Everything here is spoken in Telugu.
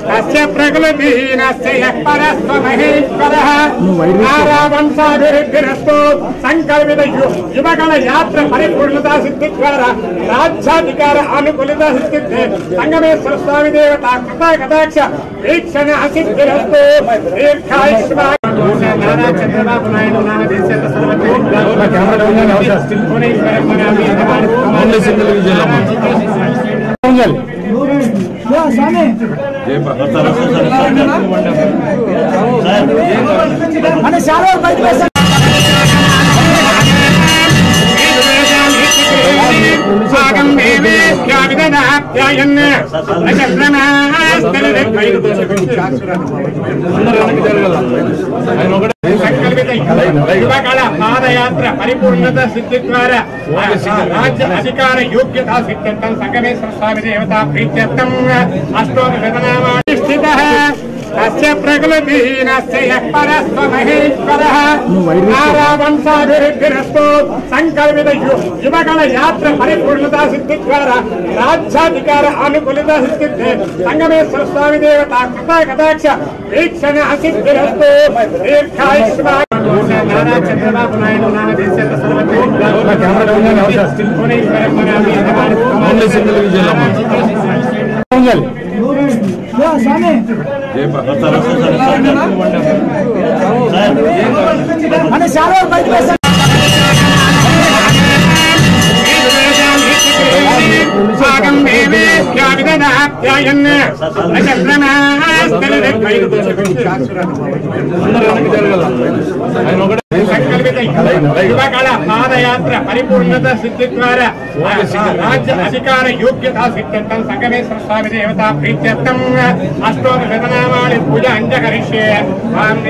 అస్య ప్రకృతిహీనస్య యః పరస్వ మహేశ్వరः నారావంశాభివృద్ధిరస్తు సంకల్పిత యు- యువగణ యాత్ర పరిపూర్ణత సిద్ధిద్వార రాజ్యాధికార అనుకూలత సిద్ధిద్దే సంగమేశ్వర స్వామి దేవత కృత కటాక్ష వీక్షణ సిద్ధిరస్తు దీర్ఘాయుష్మా నారా చంద్రబాబు నాయుడు నాన్న దేశ భాగం దేవేభ్యావిదదాప్యాయన్ సంకల్పిత యువకళ పాదయాత్ర పరిపూర్ణత సిద్ధి ద్వారా రాజ్య అధికార యోగ్యత సిద్ధ్యర్థం సంగమేశ్వర స్వామి దేవత ప్రీత్యర్థం అష్టోక శతనామాని స్థిత అస్య ప్రకృతిహీనస్య యః పరస్వ మహేశ్వరः నారావంశాభివృద్ధిరస్తు సంకల్పిత యు- యువగణ యాత్ర పరిపూర్ణత సిద్ధి ద్వారా రాజ్యాధికార అనుకూలత సిద్ధిద్దే సంగమేశ్వర స్వామి దేవత కృత కటాక్ష వీక్షణ సిద్ధిరస్తు దీర్ఘాయుష్మా నారా చంద్రబాబు నాయుడు నాన్న దేశ భాగం దేవేభ్యావిదదాప్యాయన్ సంకల్పిత యువకళ పాదయాత్ర పరిపూర్ణత సిద్ధి ద్వారా రాజ్య అధికార యోగ్యత సిద్ధ్యర్థం సంగమేశ్వర స్వామి దేవత ప్రీత్యర్థం అష్టోక శతనామాని పూజ అంజకరిష్యే